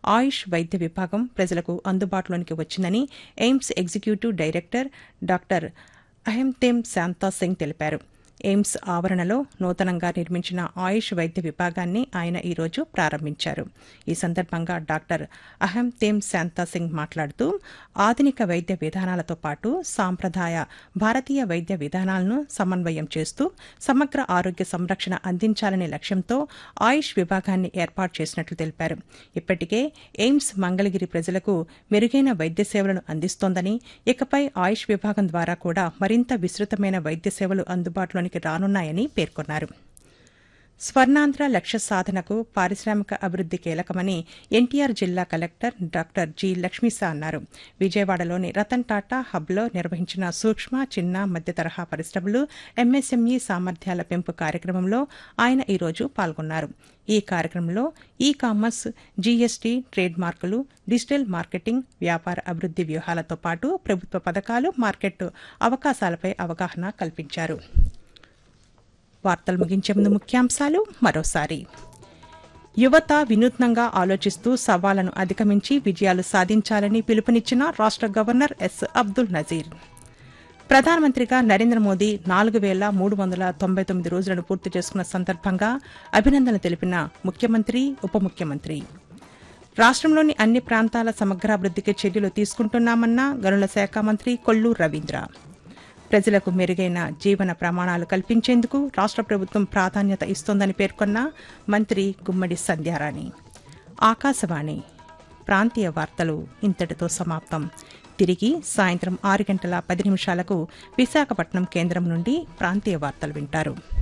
ఆయుష్ వైద్య విభాగం ప్రజలకు అందుబాటులోనికి వచ్చిందని AIIMS executive director doctor Ahanthem Shanta Singh తెలిపారు ఎయిమ్స్ ఆవరణలో నూతనంగా నిర్మించిన ఆయుష్ వైద్య విభాగాన్ని ఆయన ఈరోజు ప్రారంభించారు ఈ సందర్భంగా డాక్టర్ అహంతేమ్ శాంతా సింగ్ మాట్లాడుతూ ఆధునిక వైద్య విధానాలతో పాటు సాంప్రదాయ భారతీయ వైద్య విధానాలను సమన్వయం చేస్తూ సమగ్ర ఆరోగ్య సంరక్షణ అందించాలనే లక్ష్యంతో ఆయుష్ విభాగాన్ని ఏర్పాటు చేసినట్లు తెలిపారు ఇప్పటికే ఎయిమ్స్ మంగళగిరి ప్రజలకు మెరుగైన వైద్య సేవలను అందిస్తోందని ఇకపై ఆయుష్ విభాగం ద్వారా కూడా మరింత విస్తృతమైన వైద్య సేవలు అందుబాటులోనికి రానున్నాయని పేర్కొన్నారు స్వర్ణాంధ్ర లక్ష్య సాధనకు పారిశ్రామిక అభివృద్ది కీలకమని ఎన్టీఆర్ జిల్లా కలెక్టర్ డాక్టర్ జి లక్ష్మీసా అన్నారు విజయవాడలోని రతన్ టాటా హబ్లో నిర్వహించిన సూక్ష్మ చిన్న మధ్య తరహా పరిశ్రమలు ఎంఎస్ఎంఈ సామర్థ్యాల పెంపు కార్యక్రమంలో ఆయన ఈరోజు పాల్గొన్నారు ఈ కార్యక్రమంలో ఈ కామర్స్ జీఎస్టీ ట్రేడ్ మార్కులు డిజిటల్ మార్కెటింగ్ వ్యాపార అభివృద్ది వ్యూహాలతో పాటు ప్రభుత్వ పథకాలు మార్కెట్ అవకాశాలపై అవగాహన కల్పించారు వార్తలు ముగించే ముందు ముఖ్యాంశాలు మరోసారి యువత వినూత్నంగా ఆలోచిస్తూ సవాళ్లను అధిగమించి విజయాలు సాధించాలని పిలుపునిచ్చిన రాష్ట గవర్నర్ ఎస్ అబ్దుల్ నజీర్ ప్రధానమంత్రిగా నరేంద్ర మోదీ నాలుగు వేల మూడు వందల తొంభై తొమ్మిది రోజులను పూర్తి చేసుకున్న సందర్భంగా అభినందనలు తెలిపిన ముఖ్యమంత్రి ఉప ముఖ్యమంత్రి రాష్ట్రంలోని అన్ని ప్రాంతాల సమగ్రాభివృద్దికి చర్యలు తీసుకుంటున్నామన్న గనుల శాఖ మంత్రి కొల్లు రవీంద్ర ప్రజలకు మెరుగైన జీవన ప్రమాణాలు కల్పించేందుకు రాష్ట ప్రభుత్వం ప్రాధాన్యత ఇస్తోందని పేర్కొన్న మంత్రి గుమ్మడి సంధ్యారాణి ఆకాశవాణి ప్రాంతీయ వార్తలు ఇంతటితో సమాప్తం తిరిగి సాయంత్రం ఆరు గంటల పది నిమిషాలకు విశాఖపట్నం కేంద్రం నుండి ప్రాంతీయ వార్తలు వింటారు